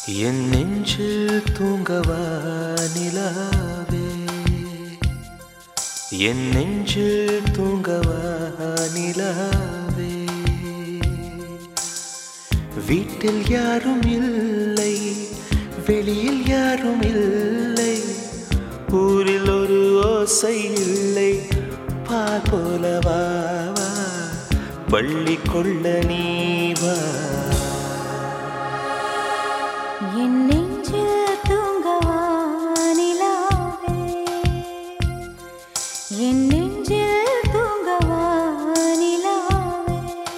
என் நெஞ்சில் தூங்கவா நிலாவே என் நெஞ்சில் தூங்கவா நிலாவே வீட்டில் யாரும் இல்லை வெளியில் யாரும் இல்லை ஊரில் ஒரு ஓசை இல்லை பால் போலவா வா, பள்ளி கொள்ள நீ வா என் நெஞ்சில் தூங்கவா நிலாவே என் நெஞ்சில் தூங்கவா நிலாவே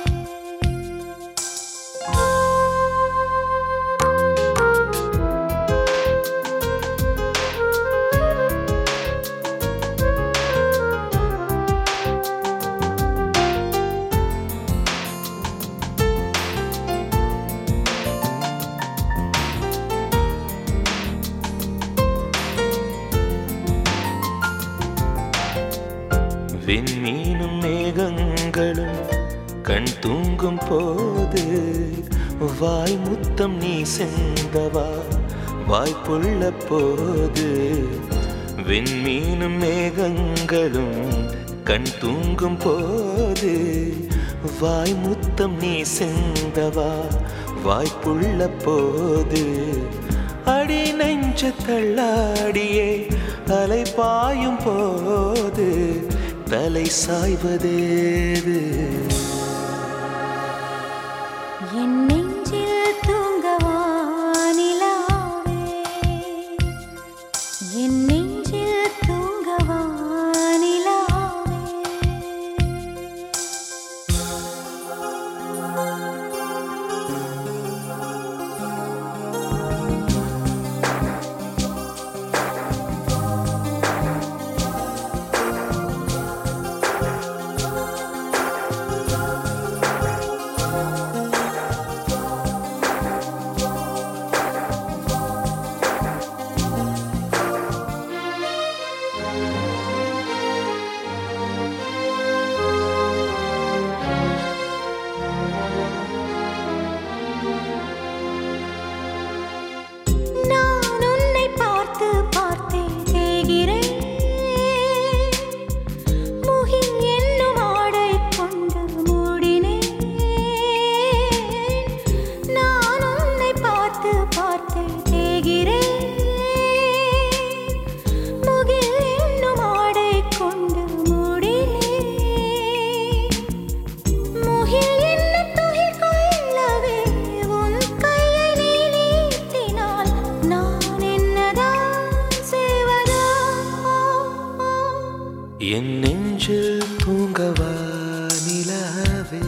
விண்மீனும் மேகங்களும் கண் தூங்கும் போது வாய் முத்தம் நீ செந்தவா வாய்ப்புள்ள போது விண்மீனும் மேகங்களும் கண் தூங்கும் போது வாய் முத்தம் நீ செந்தவா வாய்ப்புள்ள போது அடி நெஞ்ச தள்ளாடியே அலை பாயும் போது தலை சாய்வதேது என் நெஞ்சில் தூங்கவா நிலாவே என் நெஞ்சில் தூங்கவா நிலாவே நான் உன்னை பார்த்து பார்த்தே தேகிறேன் முகில் என்னும் ஆடை கொண்டு மூடினேன் நான் உன்னை பார்த்து பார்த்தே தேகிறேன் முகில் என்னும் ஆடை கொண்டு மூடினேன் முகில் என்ன துகில் கொள்ளவே உன் கையை நீ நீட்டினால் நான் என்னதான் செய்வதோ என் நெஞ்சில் தூங்கவா நிலாவே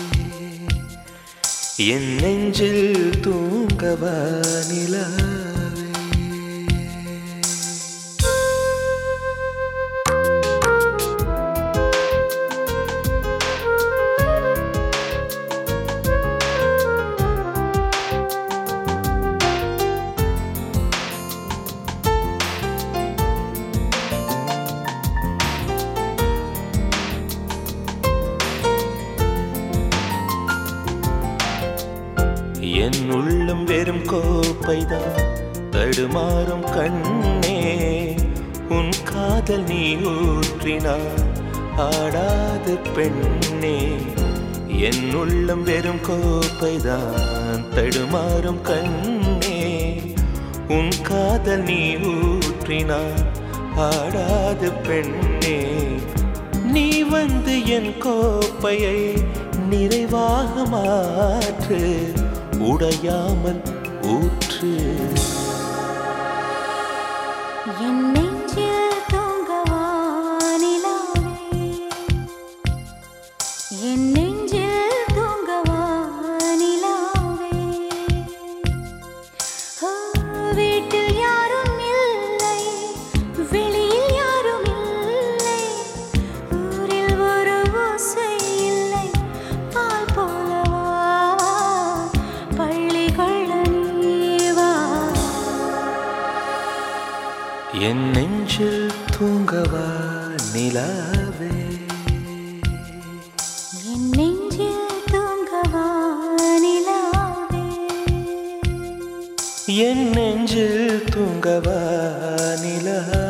என் நெஞ்சில் தூங்கவா நிலாவே என் உள்ளம் வெறும் கோப்பைதான் தடுமாறும் கண்ணே உன் காதல் நீ ஊற்றினார் ஆடாது பெண்ணே என் உள்ளம் வெறும் கோப்பைதான் தடுமாறும் கண்ணே உன் காதல் நீ ஊற்றினார் ஆடாது பெண்ணே நீ வந்து என் கோப்பையை நிறைவாக மாற்று உடையாமல் ஊற்று என் நெஞ்சில் தூங்கவா நிலாவே என் நெஞ்சில் தூங்கவா நிலாவே ஓ, வீட்டில் யாரும் இல்லை வெளியில் யாரும் இல்லை ஊரில் ஒரு ஓசை இல்லை பால் போலவா பள்ளி கொள்ள நீ வா என் நெஞ்சில் தூங்கவா நிலாவே என் நெஞ்சில் தூங்கவா நிலாவே என் நெஞ்சில் தூங்கவா நிலாவே